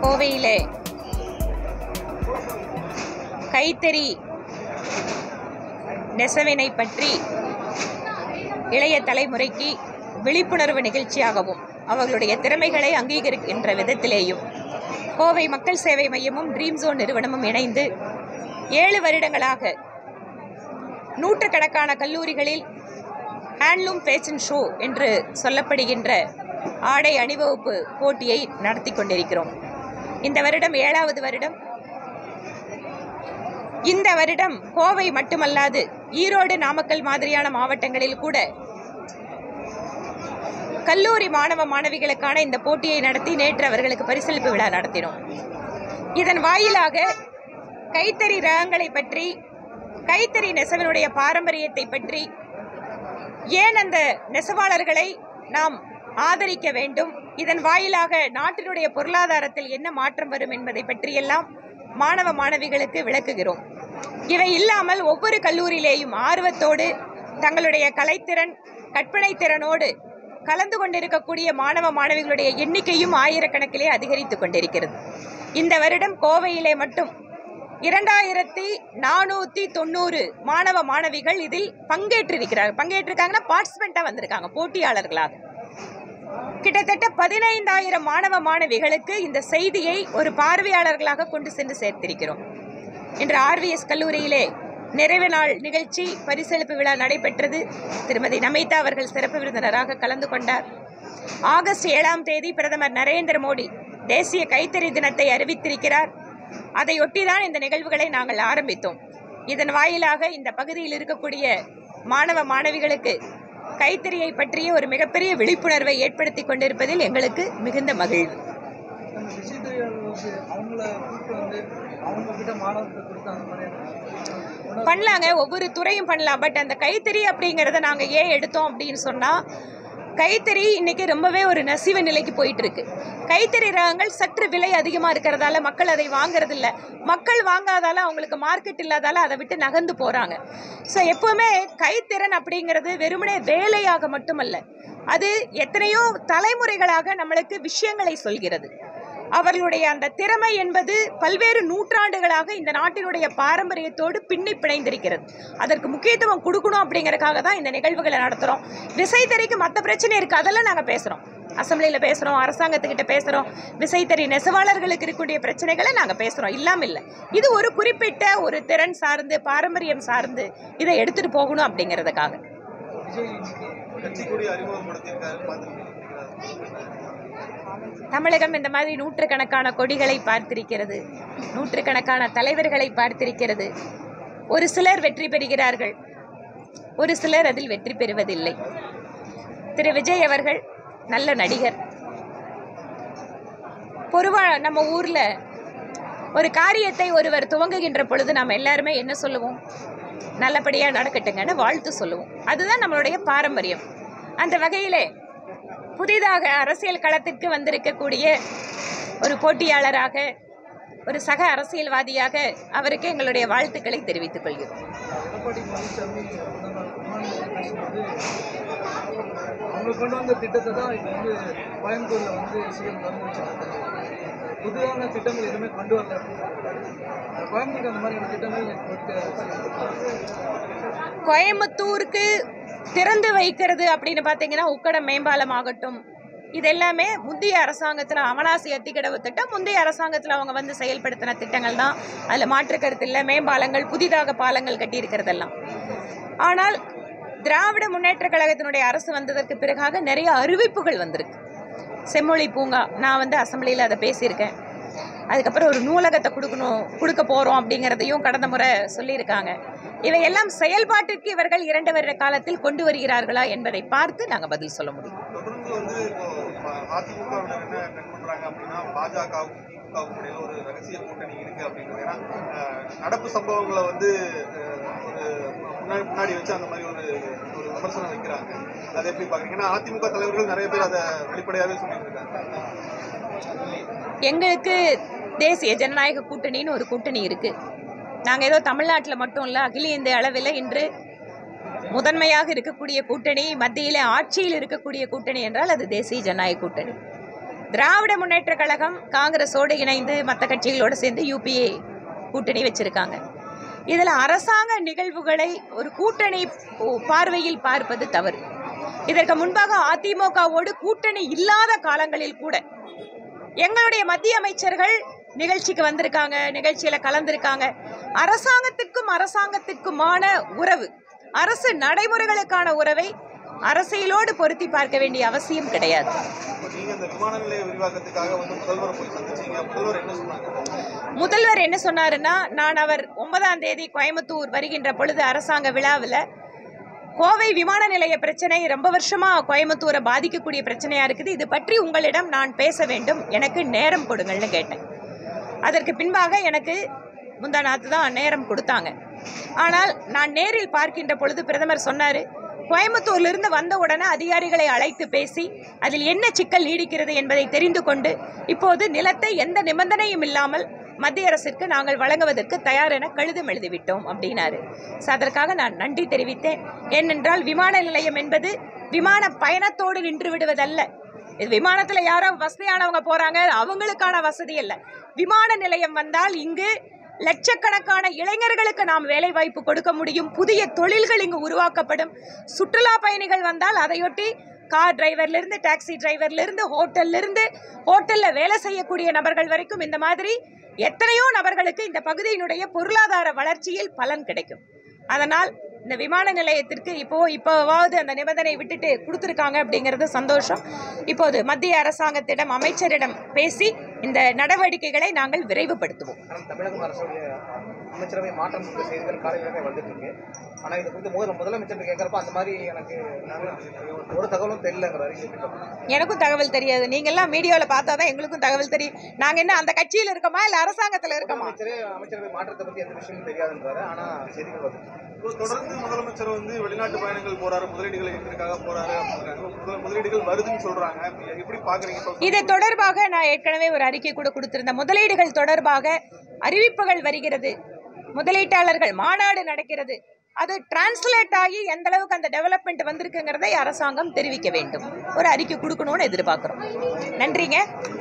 கோவையிலே கைத்தறி நெசவினை பற்றி இளைய தலைமுறைக்கு விழிப்புணர்வு நிகழ்ச்சியாகவும் அவர்களுடைய திறமைகளை அங்கீகரிக்கின்ற விதத்திலேயும் கோவை மக்கள் சேவை மையமும் ட்ரீம் ஜோன் நிறுவனமும் இணைந்து ஏழு வருடங்களாக நூற்றுக்கணக்கான கல்லூரிகளில் ஹேண்ட்லூம் ஃபேஷன் ஷோ என்று சொல்லப்படுகின்ற ஆடை அணிவகுப்பு போட்டியை நடத்தி கொண்டிருக்கிறோம் இந்த வருடம் ஏழாவது வருடம் இந்த வருடம் கோவை மட்டுமல்லாது ஈரோடு நாமக்கல் மாதிரியான மாவட்டங்களில் கூட கல்லூரி மாணவ மாணவிகளுக்கான இந்த போட்டியை நடத்தி நேற்று அவர்களுக்கு பரிசளிப்பு விழா நடத்தினோம் இதன் வாயிலாக கைத்தறி ரகங்களை பற்றி கைத்தறி நெசவினுடைய பாரம்பரியத்தை பற்றி ஏன் அந்த நெசவாளர்களை நாம் ஆதரிக்க வேண்டும் இதன் வாயிலாக நாட்டினுடைய பொருளாதாரத்தில் என்ன மாற்றம் வரும் என்பதை பற்றியெல்லாம் மாணவ மாணவிகளுக்கு விளக்குகிறோம் இவை இல்லாமல் ஒவ்வொரு கல்லூரியிலேயும் ஆர்வத்தோடு தங்களுடைய கலைத்திறன் கற்பனை திறனோடு கலந்து கொண்டிருக்கக்கூடிய மாணவ மாணவிகளுடைய எண்ணிக்கையும் ஆயிரக்கணக்கிலே அதிகரித்து கொண்டிருக்கிறது இந்த வருடம் கோவையிலே மட்டும் இரண்டாயிரத்தி நானூற்றி தொண்ணூறு மாணவ மாணவிகள் இதில் பங்கேற்றிருக்கிறார்கள் பங்கேற்றிருக்காங்கன்னா பார்ட்டிசிபெண்ட்டாக வந்திருக்காங்க போட்டியாளர்களாக கிட்டத்தட்ட பதினைந்தாயிரம் மாணவ மாணவிகளுக்கு இந்த செய்தியை ஒரு பார்வையாளர்களாக கொண்டு சென்று சேர்த்திருக்கிறோம் இன்று ஆர்விஎஸ் கல்லூரியிலே நிறைவு நாள் நிகழ்ச்சி பரிசளிப்பு விழா நடைபெற்றது திருமதி நமிதா அவர்கள் சிறப்பு விருந்தினராக கலந்து கொண்டார் ஆகஸ்ட் ஏழாம் தேதி பிரதமர் நரேந்திர மோடி தேசிய கைத்தறி தினத்தை அறிவித்திருக்கிறார் அதையொட்டிதான் இந்த நிகழ்வுகளை நாங்கள் ஆரம்பித்தோம் இதன் வாயிலாக இந்த பகுதியில் இருக்கக்கூடிய மாணவ மாணவிகளுக்கு கைத்தறியை பற்றிய ஒரு மிகப்பெரிய விழிப்புணர்வை ஏற்படுத்தி கொண்டிருப்பதில் எங்களுக்கு மிகுந்த மகிழ்வு நம்ம விசைத்தறியாளர்களுக்கு அவங்கள கூப்பிட்டு வந்து அவங்க கிட்ட மாணவர்கள் கொடுத்து அந்த மாதிரியான பண்ணலாங்க ஒவ்வொரு துறையும் பண்ணலாம் பட் அந்த கைத்தறி அப்படிங்கிறத நாங்கள் ஏன் எடுத்தோம் அப்படின்னு சொன்னால் கைத்தறி இன்னைக்கு ரொம்பவே ஒரு நசிவு நிலைக்கு போயிட்டு இருக்கு கைத்தறி ரகங்கள் சற்று விலை அதிகமாக இருக்கிறதால மக்கள் அதை வாங்குறதில்ல மக்கள் வாங்காதால அவங்களுக்கு மார்க்கெட் இல்லாதால அதை விட்டு நகர்ந்து போகிறாங்க ஸோ எப்போவுமே கைத்திறன் அப்படிங்கிறது வெறுமனே வேலையாக மட்டுமல்ல அது எத்தனையோ தலைமுறைகளாக நம்மளுக்கு விஷயங்களை சொல்கிறது அவர்களுடைய அந்த திறமை என்பது பல்வேறு நூற்றாண்டுகளாக இந்த நாட்டினுடைய பாரம்பரியத்தோடு பின்னி பிணைந்திருக்கிறது அதற்கு முக்கியத்துவம் கொடுக்கணும் அப்படிங்கறதுக்காக தான் இந்த நிகழ்வுகளை நடத்துகிறோம் விசைத்தறிக்கு மற்ற பிரச்சனை இருக்குது அதெல்லாம் நாங்கள் பேசுகிறோம் அசம்பிளியில் பேசுகிறோம் அரசாங்கத்துக்கிட்ட பேசுகிறோம் விசைத்தறி நெசவாளர்களுக்கு இருக்கக்கூடிய பிரச்சனைகளை நாங்கள் பேசுகிறோம் இல்லாமல் இல்லை இது ஒரு குறிப்பிட்ட ஒரு திறன் சார்ந்து பாரம்பரியம் சார்ந்து இதை எடுத்துகிட்டு போகணும் அப்படிங்கிறதுக்காக விஜய் இன்னைக்கு கட்சி கொடி அறிமுகப்படுத்தியிருக்காரு பார்த்துருக்கீங்க தமிழகம் இந்த மாதிரி நூற்றுக்கணக்கான கொடிகளை பார்த்திருக்கிறது நூற்றுக்கணக்கான தலைவர்களை பார்த்திருக்கிறது ஒரு சிலர் வெற்றி பெறுகிறார்கள் ஒரு சிலர் அதில் வெற்றி பெறுவதில்லை திரு விஜய் அவர்கள் நல்ல நடிகர் பொதுவா நம்ம ஊர்ல ஒரு காரியத்தை ஒருவர் துவங்குகின்ற பொழுது நாம் எல்லாருமே என்ன சொல்லுவோம் நல்லபடியா நடக்கட்டுங்கன்னு வாழ்த்து சொல்லுவோம் அதுதான் நம்மளுடைய பாரம்பரியம் அந்த வகையிலே புதிதாக அரசியல் களத்திற்கு வந்திருக்கக்கூடிய ஒரு போட்டியாளராக ஒரு சக அரசியல்வாதியாக அவருக்கு எங்களுடைய வாழ்த்துக்களை தெரிவித்துக் கொள்கிறோம் எடப்பாடி பழனிசாமி மாநில பேசும்போது அவங்க கொண்டு வந்த திட்டத்தை தான் இப்போ வந்து கோயம்புத்தூர்ல வந்து சிஎம் திறந்து வச்சிருக்காங்க புதுதான திட்டங்கள் எதுவுமே கொண்டு வரல அப்படின்னு சொல்லியிருக்காரு. கோயம்புத்தூருக்கு அந்த மாதிரியான திட்டங்கள் கொடுக்க கோயம்புத்தூருக்கு திறந்து வைக்கிறது அப்படின்னு பார்த்தீங்கன்னா உக்கடம் மேம்பாலம் ஆகட்டும் இது எல்லாமே முந்தைய அரசாங்கத்தில் அமலாசி அத்திக்கடவு திட்டம் முந்தைய அரசாங்கத்தில் அவங்க வந்து செயல்படுத்தின திட்டங்கள் தான் அதில் மாற்று கருத்து இல்லை மேம்பாலங்கள் புதிதாக பாலங்கள் கட்டியிருக்கிறதெல்லாம் ஆனால் திராவிட முன்னேற்ற கழகத்தினுடைய அரசு வந்ததற்கு பிறகாக நிறைய அறிவிப்புகள் வந்திருக்கு செம்மொழி பூங்கா நான் வந்து அசம்பிளியில் அதை பேசியிருக்கேன் அதுக்கப்புறம் ஒரு நூலகத்தை கொடுக்கணும் கொடுக்க போகிறோம் அப்படிங்கிறதையும் கடந்த முறை சொல்லியிருக்காங்க இவையெல்லாம் செயல்பாட்டிற்கு இவர்கள் இரண்டு வருட காலத்தில் கொண்டு வருகிறார்களா என்பதை பார்த்து நாங்கள் பதில் சொல்ல முடியும் தொடர்ந்து வந்து இப்போ ம- அதிமுகவினர் என்ன ட்ரெண்ட் பண்றாங்க அப்படின்னா பாஜகவும் திமுகவும் இடையில ஒரு ரகசிய கூட்டணி இருக்கு அப்படின்றது ஏன்னா அஹ், நடப்பு சம்பவங்களை வந்து அஹ், ஒரு முன்னாடி முன்னாடி வச்சு அந்த மாதிரி ஒரு ஒரு விமர்சனம் வைக்கிறாங்க அதை எப்படி பாக்குறீங்க ஏன்னா அதிமுக தலைவர்கள் நிறைய பேர் அதை வெளிப்படையாவே சொல்லிட்டு இருக்காங்க எங்களுக்கு தேசிய ஜனநாயக கூட்டணின்னு ஒரு கூட்டணி இருக்கு நாங்கள் ஏதோ தமிழ்நாட்டில் மட்டும் இல்லை அகில இந்திய அளவில் இன்று முதன்மையாக இருக்கக்கூடிய கூட்டணி மத்தியில் ஆட்சியில் இருக்கக்கூடிய கூட்டணி என்றால் அது தேசிய ஜனநாயக கூட்டணி திராவிட முன்னேற்ற கழகம் காங்கிரஸோடு இணைந்து மற்ற கட்சிகளோடு சேர்ந்து யூபிஏ கூட்டணி வச்சிருக்காங்க இதில் அரசாங்க நிகழ்வுகளை ஒரு கூட்டணி பார்வையில் பார்ப்பது தவறு இதற்கு முன்பாக அதிமுகவோடு கூட்டணி இல்லாத காலங்களில் கூட எங்களுடைய மத்திய அமைச்சர்கள் நிகழ்ச்சிக்கு வந்திருக்காங்க நிகழ்ச்சியில கலந்திருக்காங்க அரசாங்கத்திற்கும் அரசாங்கத்திற்குமான உறவு அரசு நடைமுறைகளுக்கான உறவை அரசியலோடு பொருத்தி பார்க்க வேண்டிய அவசியம் கிடையாது இப்போ நீங்க இந்த விமான நிலைய விரிவாக்கத்துக்காக வந்து முதல்வரை போய் சந்திச்சீங்க முதல்வர் என்ன சொன்னாங்க முதல்வர் என்ன சொன்னாருன்னா நான் அவர் ஒன்பதாம் தேதி கோயம்புத்தூர் வருகின்ற பொழுது அரசாங்க விழாவில் கோவை விமான நிலைய பிரச்சனை ரொம்ப வருஷமா கோயம்புத்தூரை பாதிக்கக்கூடிய பிரச்சனையா இருக்குது இது பற்றி உங்களிடம் நான் பேச வேண்டும் எனக்கு நேரம் கொடுங்கள்னு கேட்டேன் அதற்கு பின்பாக எனக்கு முந்தா நாத்து தான் நேரம் கொடுத்தாங்க ஆனால் நான் நேரில் பார்க்கின்ற பொழுது பிரதமர் சொன்னார் கோயம்புத்தூர்லிருந்து வந்த உடனே அதிகாரிகளை அழைத்து பேசி அதில் என்ன சிக்கல் நீடிக்கிறது என்பதை தெரிந்து கொண்டு இப்போது நிலத்தை எந்த நிபந்தனையும் இல்லாமல் மத்திய அரசிற்கு நாங்கள் வழங்குவதற்கு தயார் என கழுதம் எழுதிவிட்டோம் அப்படின்னாரு ஸோ அதற்காக நான் நன்றி தெரிவித்தேன் ஏனென்றால் விமான நிலையம் என்பது விமான பயணத்தோடு நின்று விடுவதல்ல இது விமானத்தில் யாரோ வசதியானவங்க போறாங்க அவங்களுக்கான வசதி அல்ல விமான நிலையம் வந்தால் இங்கு லட்சக்கணக்கான இளைஞர்களுக்கு நாம் வேலை வாய்ப்பு கொடுக்க முடியும் புதிய தொழில்கள் இங்கு உருவாக்கப்படும் சுற்றுலா பயணிகள் வந்தால் அதையொட்டி கார் டிரைவர்ல இருந்து டாக்ஸி டிரைவர்ல இருந்து ஹோட்டல்ல இருந்து ஹோட்டல்ல வேலை செய்யக்கூடிய நபர்கள் வரைக்கும் இந்த மாதிரி எத்தனையோ நபர்களுக்கு இந்த பகுதியினுடைய பொருளாதார வளர்ச்சியில் பலன் கிடைக்கும் அதனால் இந்த விமான நிலையத்திற்கு இப்போ இப்போவாவது அந்த நிபந்தனை விட்டுட்டு கொடுத்துருக்காங்க அப்படிங்கிறது சந்தோஷம் இப்போது மத்திய அரசாங்கத்திடம் அமைச்சரிடம் பேசி இந்த நடவடிக்கைகளை நாங்கள் விரைவுபடுத்துவோம் ஆனால் தமிழக அரசுடைய அமைச்சரவை மாற்றம் குறித்த செய்திகள் காலையிலே வந்துட்டு இருக்கு ஆனால் இது குறித்து முதல் முதலமைச்சர் கேட்குறப்ப அந்த மாதிரி எனக்கு ஒரு தகவலும் தெரியலங்கிறாரு இது எப்படி பார்க்கணும்? எனக்கும் தகவல் தெரியாது நீங்கெல்லாம் மீடியாவில் பார்த்தா தான் எங்களுக்கும் தகவல் தெரியும் நாங்கள் என்ன அந்த கட்சியில் இருக்கோமா இல்லை அரசாங்கத்தில் இருக்கோமா முதலமைச்சரே அமைச்சரவை மாற்றத்தை பற்றி எந்த விஷயமும் தெரியாதுன்றாரு ஆனால் செய்திகள் வருது இப்போ தொடர்ந்து முதலமைச்சர் வந்து வெளிநாட்டு பயணங்கள் போறாரு முதலீடுகளை ஈர்க்கிறதுக்காக போறாரு அப்படிங்கிறாங்க முதல் முதலீடுகள் வருதுன்னு சொல்றாங்க இதை எப்படி பாக்குறீங்க இப்போ இது தொடர்பாக நான் ஏற்கனவே ஒரு அறிக்கை கூட கொடுத்திருந்தேன் முதலீடுகள் தொடர்பாக அறிவிப்புகள் வருகிறது முதலீட்டாளர்கள் மாநாடு நடக்கிறது அது டிரான்ஸ்லேட் ஆகி எந்த அளவுக்கு அந்த டெவலப்மெண்ட் வந்திருக்குங்கிறதை அரசாங்கம் தெரிவிக்க வேண்டும் ஒரு அறிக்கை கொடுக்கணும்னு எதிர்பார்க்குறோம் நன்றிங்க